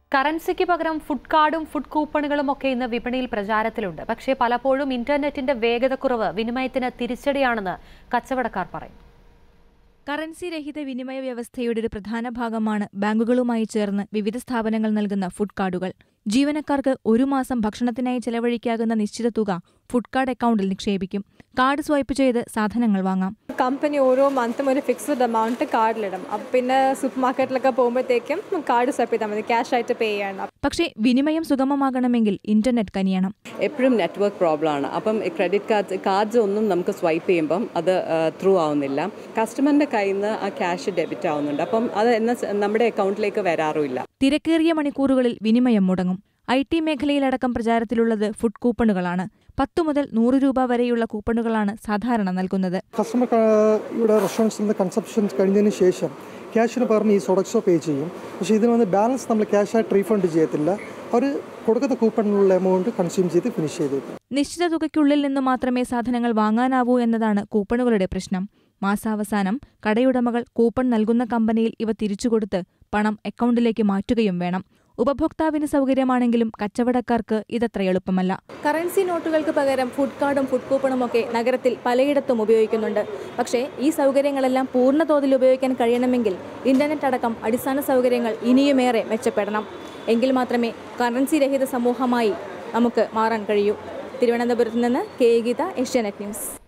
കറൻസിക്ക് പകരം ഫുഡ് കാർഡും ഫുഡ് കൂപ്പണുകളും ഒക്കെ ഇന്ന് വിപണിയിൽ പ്രചാരത്തിലുണ്ട് പക്ഷേ പലപ്പോഴും ഇന്റർനെറ്റിന്റെ വേഗതക്കുറവ് വിനിമയത്തിന് തിരിച്ചടിയാണെന്ന് കച്ചവടക്കാർ പറയും കറൻസി രഹിത വിനിമയ വ്യവസ്ഥയുടെ ഒരു പ്രധാന ഭാഗമാണ് ബാങ്കുകളുമായി ചേർന്ന് വിവിധ സ്ഥാപനങ്ങൾ നൽകുന്ന ഫുഡ് കാർഡുകൾ ജീവനക്കാർക്ക് ഒരു മാസം ഭക്ഷണത്തിനായി ചെലവഴിക്കാകുന്ന നിശ്ചിത തുക ഫുഡ് കാർഡ് അക്കൗണ്ടിൽ നിക്ഷേപിക്കും കാർഡ് സ്വൈപ്പ് ചെയ്ത് സാധനങ്ങൾ വാങ്ങാം കമ്പനി ഓരോ മന്തും ഒരു ഫിക്സ്ഡ് എമൗണ്ട് കാർഡിലിടും അപ്പം പിന്നെ സൂപ്പർ മാർക്കറ്റിലൊക്കെ പോകുമ്പോഴത്തേക്കും കാർഡ് സ്വൈപ്പ് ചെയ്താൽ മതി ക്യാഷ് ആയിട്ട് പേ ചെയ്യണം പക്ഷേ വിനിമയം സുഗമമാകണമെങ്കിൽ ഇന്റർനെറ്റ് കനിയണം എപ്പോഴും നെറ്റ്വർക്ക് പ്രോബ്ലം ആണ് അപ്പം ക്രെഡിറ്റ് കാർഡ്സ് കാർഡ്സ് ഒന്നും നമുക്ക് സ്വൈപ്പ് ചെയ്യുമ്പം അത് ത്രൂ ആവുന്നില്ല കസ്റ്റമറിൻ്റെ കയ്യിൽ നിന്ന് ആ ക്യാഷ് ഡെബിറ്റ് ആവുന്നുണ്ട് അപ്പം അത് എന്ന സ- നമ്മുടെ അക്കൗണ്ടിലേക്ക് വരാറുമില്ല തിരക്കേറിയ മണിക്കൂറുകളിൽ വിനിമയം മുടങ്ങും ഐ ടി മേഖലയിലടക്കം പ്രചാരത്തിലുള്ളത് ഫുഡ് കൂപ്പണുകളാണ് പത്തു മുതൽ നൂറ് രൂപ വരെയുള്ള കൂപ്പണുകളാണ് സാധാരണ നൽകുന്നത് കസ്റ്റമർ ക- ഇവിടെ റെസ്റ്റോറൻറ്റ്സിൽ നിന്ന് കൺസപ്ഷൻ കഴിഞ്ഞതിന് ശേഷം ക്യാഷിന് പകരം ഈ സൊഡക്സോ പേ ചെയ്യും പക്ഷേ ഇതിന് വന്ന് ബാലൻസ് നമ്മൾ ക്യാഷായിട്ട് റീഫണ്ട് ചെയ്യത്തില്ല അവർ കൊടുക്കുന്ന കൂപ്പണിനുള്ള എമൗണ്ട് കൺസ്യൂം ചെയ്ത് ഫിനിഷ് ചെയ്തേക്കും നിശ്ചിത തുകയ്ക്കുള്ളിൽ നിന്ന് മാത്രമേ സാധനങ്ങൾ വാങ്ങാനാവൂ എന്നതാണ് കൂപ്പണുകളുടെ പ്രശ്നം മാസാവസാനം കടയുടമകൾ കൂപ്പൺ നൽകുന്ന കമ്പനിയിൽ ഇവ തിരിച്ചുകൊടുത്ത് പണം അക്കൗണ്ടിലേക്ക് മാറ്റുകയും വേണം ഉപഭോക്താവിന് സൗകര്യമാണെങ്കിലും കച്ചവടക്കാർക്ക് ഇതത്ര എളുപ്പമല്ല കറൻസി നോട്ടുകൾക്ക് പകരം ഫുഡ് കാർഡും ഫുഡ് കൂപ്പണും ഒക്കെ നഗരത്തിൽ പലയിടത്തും ഉപയോഗിക്കുന്നുണ്ട് പക്ഷേ ഈ സൗകര്യങ്ങളെല്ലാം പൂർണ്ണ തോതിൽ ഉപയോഗിക്കാൻ കഴിയണമെങ്കിൽ ഇന്റർനെറ്റ് അടക്കം അടിസ്ഥാന സൗകര്യങ്ങൾ ഇനിയുമേറെ മെച്ചപ്പെടണം എങ്കിൽ മാത്രമേ കറൻസി രഹിത സമൂഹമായി നമുക്ക് മാറാൻ കഴിയൂ തിരുവനന്തപുരത്ത് നിന്ന് കെ ഗീത ഏഷ്യാനെറ്റ് ന്യൂസ്